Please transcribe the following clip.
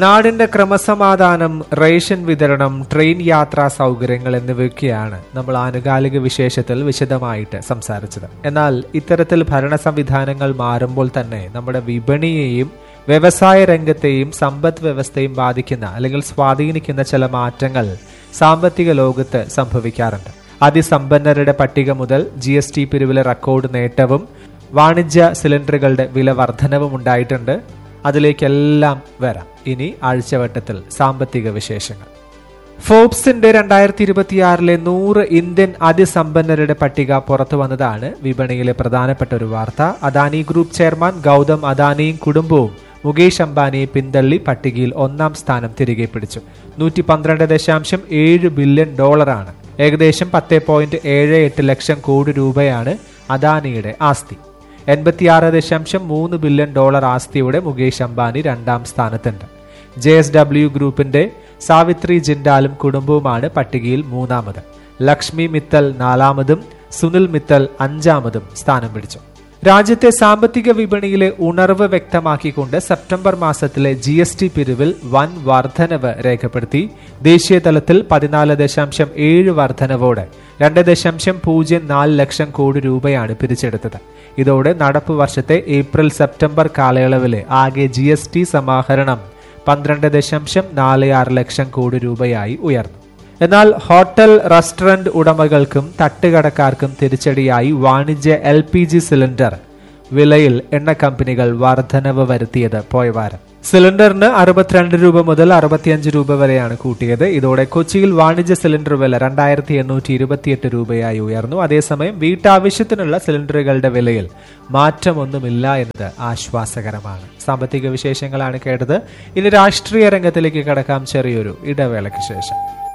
നാടിന്റെ ക്രമസമാധാനം റേഷൻ വിതരണം ട്രെയിൻ യാത്രാ സൗകര്യങ്ങൾ എന്നിവയൊക്കെയാണ് നമ്മൾ ആനുകാലിക വിശേഷത്തിൽ വിശദമായിട്ട് സംസാരിച്ചത് എന്നാൽ ഇത്തരത്തിൽ ഭരണ സംവിധാനങ്ങൾ മാറുമ്പോൾ തന്നെ നമ്മുടെ വിപണിയെയും വ്യവസായ രംഗത്തെയും സമ്പദ് വ്യവസ്ഥയും ബാധിക്കുന്ന അല്ലെങ്കിൽ സ്വാധീനിക്കുന്ന ചില മാറ്റങ്ങൾ സാമ്പത്തിക ലോകത്ത് സംഭവിക്കാറുണ്ട് അതിസമ്പന്നരുടെ പട്ടിക മുതൽ ജി എസ് ടി പിരിവിലെ റെക്കോർഡ് നേട്ടവും വാണിജ്യ സിലിണ്ടറുകളുടെ വില വർധനവും ഉണ്ടായിട്ടുണ്ട് അതിലേക്കെല്ലാം വരാം ഇനി ആഴ്ചവട്ടത്തിൽ സാമ്പത്തിക വിശേഷങ്ങൾ ഫോബ്സിന്റെ രണ്ടായിരത്തി ഇരുപത്തിയാറിലെ നൂറ് ഇന്ത്യൻ അതിസമ്പന്നരുടെ പട്ടിക പുറത്തു വന്നതാണ് വിപണിയിലെ പ്രധാനപ്പെട്ട ഒരു വാർത്ത അദാനി ഗ്രൂപ്പ് ചെയർമാൻ ഗൗതം അദാനിയും കുടുംബവും മുകേഷ് അംബാനിയെ പിന്തള്ളി പട്ടികയിൽ ഒന്നാം സ്ഥാനം തിരികെ പിടിച്ചു നൂറ്റി പന്ത്രണ്ട് ദശാംശം ഏഴ് ബില്യൺ ഡോളറാണ് ഏകദേശം പത്ത് പോയിന്റ് ഏഴ് എട്ട് ലക്ഷം കോടി രൂപയാണ് അദാനിയുടെ ആസ്തി എൺപത്തിയാറ് ദശാംശം മൂന്ന് ബില്യൺ ഡോളർ ആസ്തിയുടെ മുകേഷ് അംബാനി രണ്ടാം സ്ഥാനത്തുണ്ട് ജെ എസ് ഡബ്ല്യു ഗ്രൂപ്പിന്റെ സാവിത്രി ജിൻഡാലും കുടുംബവുമാണ് പട്ടികയിൽ മൂന്നാമത് ലക്ഷ്മി മിത്തൽ നാലാമതും സുനിൽ മിത്തൽ അഞ്ചാമതും സ്ഥാനം പിടിച്ചു രാജ്യത്തെ സാമ്പത്തിക വിപണിയിലെ ഉണർവ് വ്യക്തമാക്കിക്കൊണ്ട് സെപ്റ്റംബർ മാസത്തിലെ ജി എസ് ടി പിരിവിൽ വൻ വർധനവ് രേഖപ്പെടുത്തി ദേശീയ തലത്തിൽ പതിനാല് ദശാംശം ഏഴ് വർധനവോടെ രണ്ട് ദശാംശം പൂജ്യം നാല് ലക്ഷം കോടി രൂപയാണ് പിരിച്ചെടുത്തത് ഇതോടെ നടപ്പ് വർഷത്തെ ഏപ്രിൽ സെപ്റ്റംബർ കാലയളവിലെ ആകെ ജി എസ് ടി സമാഹരണം പന്ത്രണ്ട് ദശാംശം നാല് ആറ് ലക്ഷം കോടി രൂപയായി ഉയർന്നു എന്നാൽ ഹോട്ടൽ റെസ്റ്റോറന്റ് ഉടമകൾക്കും തട്ടുകടക്കാർക്കും തിരിച്ചടിയായി വാണിജ്യ എൽ പി ജി സിലിണ്ടർ വിലയിൽ എണ്ണ കമ്പനികൾ വർധനവ് വരുത്തിയത് പോയവാരം സിലിണ്ടറിന് അറുപത്തിരണ്ട് രൂപ മുതൽ അറുപത്തിയഞ്ച് രൂപ വരെയാണ് കൂട്ടിയത് ഇതോടെ കൊച്ചിയിൽ വാണിജ്യ സിലിണ്ടർ വില രണ്ടായിരത്തി എണ്ണൂറ്റി ഇരുപത്തിയെട്ട് രൂപയായി ഉയർന്നു അതേസമയം വീട്ടാവശ്യത്തിനുള്ള സിലിണ്ടറുകളുടെ വിലയിൽ മാറ്റമൊന്നുമില്ല എന്നത് ആശ്വാസകരമാണ് സാമ്പത്തിക വിശേഷങ്ങളാണ് കേട്ടത് ഇനി രാഷ്ട്രീയ രംഗത്തിലേക്ക് കടക്കാം ചെറിയൊരു ഇടവേളയ്ക്ക് ശേഷം